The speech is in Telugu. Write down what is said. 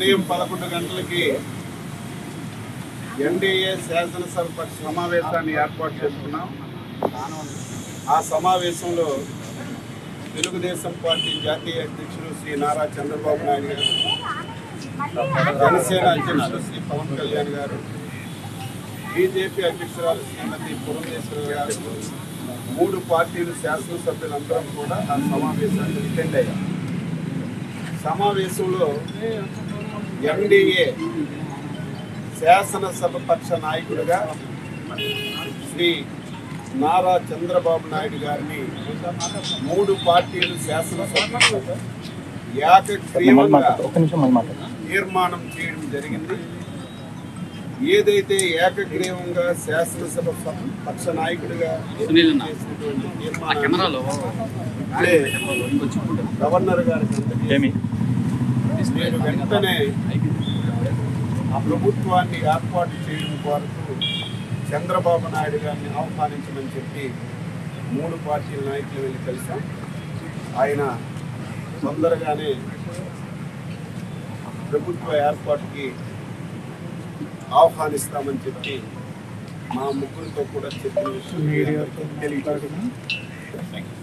ఉదయం పదకొండు గంటలకి ఎన్డీఏ శాసనసభ పక్ష సమావేశాన్ని ఏర్పాటు చేసుకున్నాం ఆ సమావేశంలో తెలుగుదేశం పార్టీ జాతీయ అధ్యక్షులు శ్రీ నారా చంద్రబాబు నాయుడు గారు జనసేన అధ్యక్షులు శ్రీ పవన్ కళ్యాణ్ గారు బీజేపీ అధ్యక్షురాలు శ్రీమతి పురంధేశ్వరి గారు మూడు పార్టీలు శాసనసభ్యులందరం కూడా ఆ సమావేశానికి అటెండ్ అయ్యారు సమావేశంలో ఎన్డీఏ శాసనసభ పక్ష నాయకుడిగా శ్రీ నారా చంద్రబాబు నాయుడు గారిని మూడు పార్టీలు శాసనసభ్యులు ఏకగ్రీవంగా ఒక్క నిమిషం మళ్ళీ మాట్లాడు తీర్మానం చేయడం జరిగింది ఏదైతే ఏకగ్రీవంగా శాసనసభ ప- పక్ష నాయకుడిగా సునీల్ అన్న. చేసినటువంటి ఆ తీర్మానాన్ని కెమెరాలో ఇప్పుడే గవర్నర్ గారికి ఏమి అందజేసి నేను వెంటనే ఆ ప్రభుత్వాన్ని ఏర్పాటు చేయడం కొరకు చంద్రబాబు నాయుడు గారిని ఆహ్వానించమని చెప్పి మూడు పార్టీల నాయకులు వెళ్ళి కలిసాం ఆయన తొందరగానే ప్రభుత్వ ఏర్పాటుకి ఆహ్వానిస్తామని చెప్పి మా ముగ్గురితో కూడా చెప్పిన విషయం మీ అందరికీ తెలియజేస్తున్నాను